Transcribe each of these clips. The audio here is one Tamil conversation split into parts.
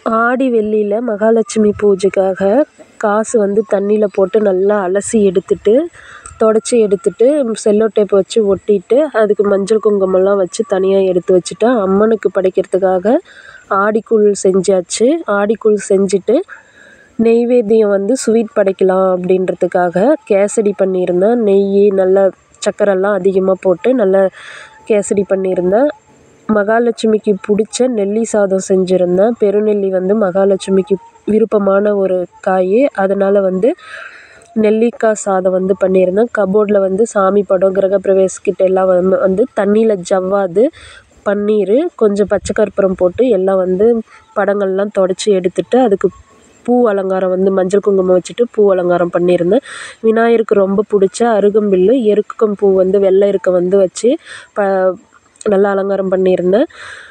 ஆடி வெள்ளியில் மகாலட்சுமி பூஜைக்காக காசு வந்து தண்ணியில் போட்டு நல்லா அலசி எடுத்துட்டு துடச்சி எடுத்துட்டு செல்லோ டேப் வச்சு ஒட்டிட்டு அதுக்கு மஞ்சள் குங்குமம்லாம் வச்சு தனியாக எடுத்து வச்சுட்டேன் அம்மனுக்கு படைக்கிறதுக்காக ஆடிக்கூழ் செஞ்சாச்சு ஆடிக்கூழ் செஞ்சுட்டு நெய்வேத்தியம் வந்து ஸ்வீட் படைக்கலாம் அப்படின்றதுக்காக கேசரி பண்ணியிருந்தேன் நெய் நல்லா சக்கரைலாம் அதிகமாக போட்டு நல்லா கேசரி பண்ணியிருந்தேன் மகாலட்சுமிக்கு பிடிச்ச நெல்லி சாதம் செஞ்சுருந்தேன் பெருநெல்லி வந்து மகாலட்சுமிக்கு விருப்பமான ஒரு காய் அதனால் வந்து நெல்லிக்காய் சாதம் வந்து பண்ணியிருந்தேன் கபோர்டில் வந்து சாமி படம் கிரகப்பிரவேசக்கிட்ட எல்லாம் வந்து வந்து தண்ணியில் ஜவ்வாது பன்னீர் கொஞ்சம் பச்சை கற்பூரம் போட்டு எல்லாம் வந்து படங்கள்லாம் துடச்சி எடுத்துட்டு அதுக்கு பூ அலங்காரம் வந்து மஞ்சள் குங்குமம் வச்சுட்டு பூ அலங்காரம் பண்ணியிருந்தேன் விநாயகருக்கு ரொம்ப பிடிச்ச அருகம்புல் எருக்கம் பூ வந்து வெள்ளை எருக்கம் வந்து வச்சு ப நல்லா அலங்காரம் பண்ணியிருந்தேன்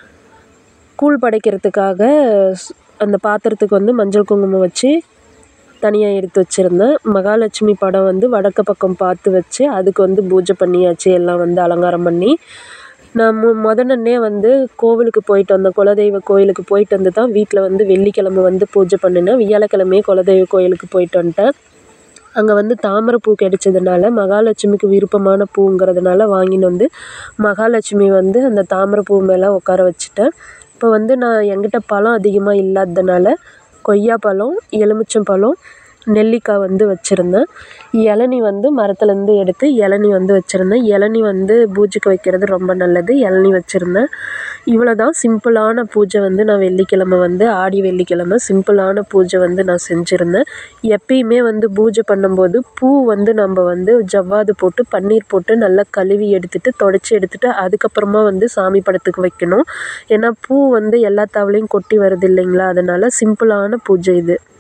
கூழ் படைக்கிறதுக்காக அந்த பாத்திரத்துக்கு வந்து மஞ்சள் குங்குமம் வச்சு தனியாக எடுத்து வச்சுருந்தேன் மகாலட்சுமி படம் வந்து வடக்கு பக்கம் பார்த்து வச்சு அதுக்கு வந்து பூஜை பண்ணியாச்சு எல்லாம் வந்து அலங்காரம் பண்ணி நான் மு முதன்னே வந்து கோவிலுக்கு போயிட்டு வந்தேன் குலதெய்வ கோயிலுக்கு போயிட்டு வந்து தான் வீட்டில் வந்து வெள்ளிக்கிழம வந்து பூஜை பண்ணினேன் வியாழக்கிழமையே குலதெய்வ கோயிலுக்கு போயிட்டு வந்துட்டேன் அங்கே வந்து தாமரை பூ கிடைச்சதுனால மகாலட்சுமிக்கு விருப்பமான பூங்கிறதுனால வாங்கின்னு வந்து மகாலட்சுமி வந்து அந்த தாமரை பூ மேலே உட்கார வச்சுட்டேன் இப்போ வந்து நான் என்கிட்ட பழம் அதிகமாக இல்லாததுனால கொய்யாப்பழம் எலுமிச்சம்பழம் நெல்லிக்காய் வந்து வச்சுருந்தேன் இளநி வந்து மரத்துலேருந்து எடுத்து இளநி வந்து வச்சுருந்தேன் இளநி வந்து பூஜைக்கு வைக்கிறது ரொம்ப நல்லது இளநி வச்சுருந்தேன் இவ்வளோ தான் சிம்பிளான பூஜை வந்து நான் வெள்ளிக்கிழம வந்து ஆடி வெள்ளிக்கிழம சிம்பிளான பூஜை வந்து நான் செஞ்சுருந்தேன் எப்பயுமே வந்து பூஜை பண்ணும்போது பூ வந்து நம்ம வந்து ஜவ்வாது போட்டு பன்னீர் போட்டு நல்லா கழுவி எடுத்துட்டு துடச்சி எடுத்துட்டு அதுக்கப்புறமா வந்து சாமி படத்துக்கு வைக்கணும் ஏன்னா பூ வந்து எல்லா தவளையும் கொட்டி வருது இல்லைங்களா அதனால் சிம்பிளான பூஜை இது